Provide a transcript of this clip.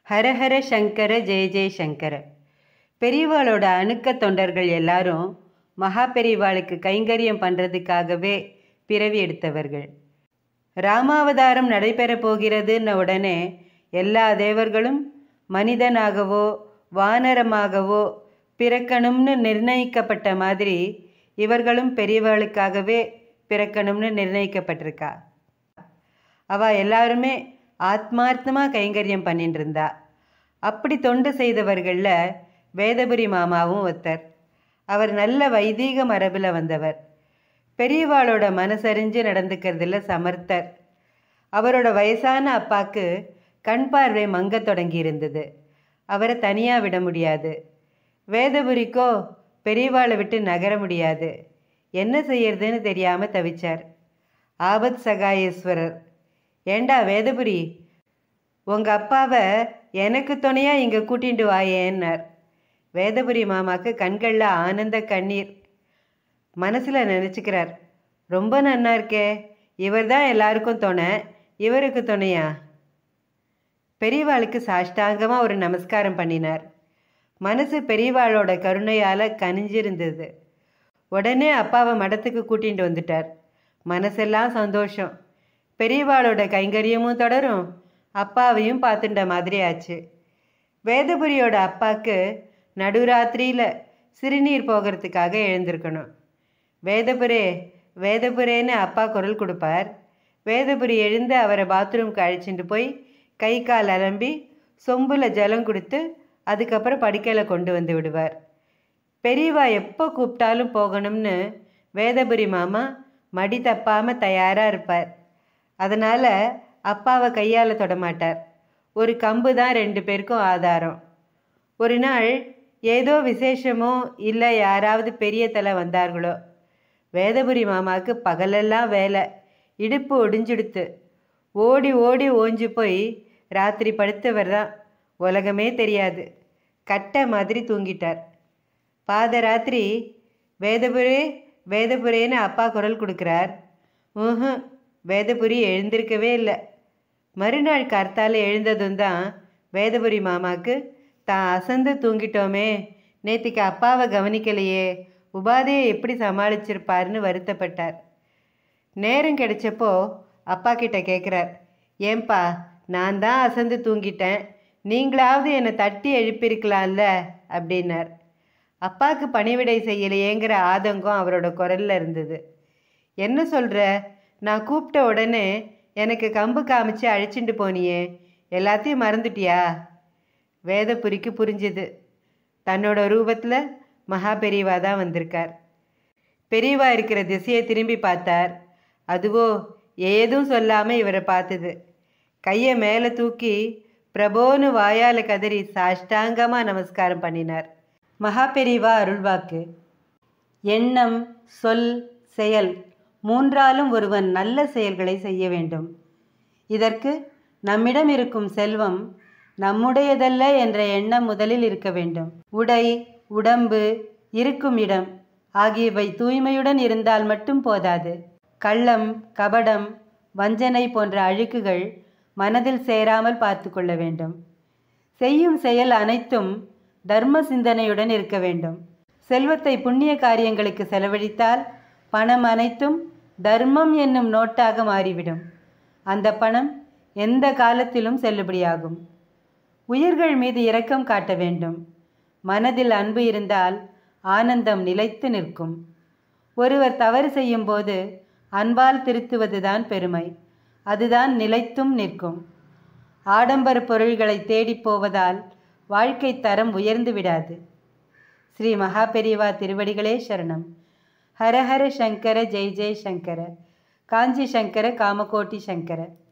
ஹரஹர சங்கர ஜெய ஜெய சங்கர பெரியவாளோட அணுக்க தொண்டர்கள் எல்லாரும் மகா பெரியவாளுக்கு கைங்கரியம் பண்ணுறதுக்காகவே பிறவி எடுத்தவர்கள் ராமாவதாரம் நடைபெறப் போகிறதுன்ன உடனே எல்லா தேவர்களும் மனிதனாகவோ வானரமாகவோ பிறக்கணும்னு நிர்ணயிக்கப்பட்ட மாதிரி இவர்களும் பெரியவர்களுக்காகவே பிறக்கணும்னு நிர்ணயிக்கப்பட்டிருக்கா அவ எல்லாருமே ஆத்மார்த்தமாக கைங்கரியம் பண்ணிட்டு இருந்தா அப்படி தொண்டு செய்தவர்களில் வேதபுரி மாமாவும் ஒருத்தர் அவர் நல்ல வைதீக மரபில் வந்தவர் பெரியவாளோட மனசறிஞ்சு நடந்துக்கிறதுல சமர்த்தர் அவரோட வயசான அப்பாக்கு கண் பார்வை மங்க தொடங்கி இருந்தது அவரை தனியாக விட முடியாது வேதபுரிக்கோ பெரியவாளை விட்டு நகர முடியாது என்ன செய்யறதுன்னு தெரியாமல் தவிச்சார் ஆபத் சகாயேஸ்வரர் ஏண்டா வேதபுரி உங்கள் அப்பாவை எனக்கு துணையாக இங்கே கூட்டிட்டு வாயேன்னார் வேதபுரி மாமாக்கு கண்களில் ஆனந்த கண்ணீர் மனசில் நினச்சிக்கிறார் ரொம்ப நன்னா இருக்கே இவர் தான் எல்லாருக்கும் துணை இவருக்கு துணையா பெரியவாளுக்கு சாஷ்டாங்கமாக ஒரு நமஸ்காரம் பண்ணினார் மனசு பெரியவாளோட கருணையால் கனிஞ்சிருந்தது உடனே அப்பாவை மடத்துக்கு கூட்டிகிட்டு வந்துட்டார் மனசெல்லாம் சந்தோஷம் பெரியவாளோட கைங்கரியமும் தொடரும் அப்பாவையும் பார்த்துட்ட மாதிரி ஆச்சு வேதபுரியோட அப்பாவுக்கு நடுராத்திரியில் சிறுநீர் போகிறதுக்காக எழுந்திருக்கணும் வேதபுரே வேதபுரேன்னு அப்பா குரல் கொடுப்பார் வேதபுரி எழுந்து அவரை பாத்ரூம்க்கு அழைச்சிட்டு போய் கை கால் அலம்பி சொம்புல ஜலம் கொடுத்து அதுக்கப்புறம் படுக்கையில் கொண்டு வந்து விடுவார் பெரியவா எப்போ கூப்பிட்டாலும் போகணும்னு வேதபுரி மாமா மடி தப்பாமல் தயாராக இருப்பார் அதனால் அப்பாவை கையால் தொடமாட்டார் ஒரு கம்பு தான் ரெண்டு பேருக்கும் ஆதாரம் ஒரு நாள் ஏதோ விசேஷமோ இல்லை யாராவது பெரிய தலை வந்தார்களோ வேதபுரி மாமாவுக்கு பகலெல்லாம் வேலை இடுப்பு ஒடிஞ்சுடுத்து ஓடி ஓடி ஓஞ்சு போய் ராத்திரி படுத்தவர் தான் உலகமே தெரியாது கட்டை மாதிரி தூங்கிட்டார் பாதராத்திரி வேதபுரே வேதபுரேன்னு அப்பா குரல் கொடுக்குறார் ஊஹும் வேதபுரி எழுந்திருக்கவே இல்லை மறுநாள் கர்த்தால எழுந்ததும் தான் வேதபுரி மாமாக்கு தான் அசந்து தூங்கிட்டோமே நேத்திக்கு அப்பாவை கவனிக்கலையே உபாதையை எப்படி சமாளிச்சிருப்பாருன்னு வருத்தப்பட்டார் நேரம் கிடைச்சப்போ அப்பா கிட்ட கேட்குறார் ஏன்பா நான் தான் அசந்து தூங்கிட்டேன் நீங்களாவது என்னை தட்டி எழுப்பியிருக்கலாம்ல அப்படின்னார் அப்பாவுக்கு பணிவிடை செய்யலையேங்கிற ஆதங்கம் அவரோட குரலில் இருந்தது என்ன சொல்கிற நான் கூப்பிட்ட உடனே எனக்கு கம்பு காமிச்சு அழிச்சிட்டு போனியே எல்லாத்தையும் மறந்துட்டியா வேதபுரிக்கு புரிஞ்சுது தன்னோட ரூபத்தில் மகா பெரியவா தான் வந்திருக்கார் பெரியவா இருக்கிற திசையை திரும்பி பார்த்தார் அதுவோ ஏதும் சொல்லாமல் இவரை பார்த்தது கையை மேலே தூக்கி பிரபோன்னு வாயால் கதறி சாஷ்டாங்கமாக நமஸ்காரம் பண்ணினார் மகா பெரியவா அருள்வாக்கு எண்ணம் சொல் செயல் மூன்றாலும் ஒருவன் நல்ல செயல்களை செய்ய வேண்டும் இதற்கு நம்மிடம் இருக்கும் செல்வம் நம்முடையதல்ல என்ற எண்ணம் முதலில் இருக்க வேண்டும் உடை உடம்பு இருக்கும் இடம் ஆகியவை தூய்மையுடன் இருந்தால் மட்டும் போதாது கள்ளம் கபடம் வஞ்சனை போன்ற அழுக்குகள் மனதில் சேராமல் பார்த்து கொள்ள வேண்டும் செய்யும் செயல் அனைத்தும் தர்ம சிந்தனையுடன் இருக்க வேண்டும் செல்வத்தை புண்ணிய காரியங்களுக்கு செலவழித்தால் பணம் அனைத்தும் தர்மம் என்னும் நோட்டாக மாறிவிடும் அந்த பணம் எந்த காலத்திலும் செல்லுபடியாகும் உயிர்கள் மீது இரக்கம் காட்ட வேண்டும் மனதில் அன்பு இருந்தால் ஆனந்தம் நிலைத்து நிற்கும் ஒருவர் தவறு செய்யும்போது அன்பால் திருத்துவதுதான் பெருமை அதுதான் நிலைத்தும் நிற்கும் ஆடம்பர பொருள்களை தேடிப் போவதால் வாழ்க்கை தரம் உயர்ந்து விடாது ஸ்ரீ மகாபெரிவா திருவடிகளே சரணம் ஹரஹர சங்கர ஜெய் ஜெய் சங்கர காஞ்சி சங்கர காமகோட்டி சங்கர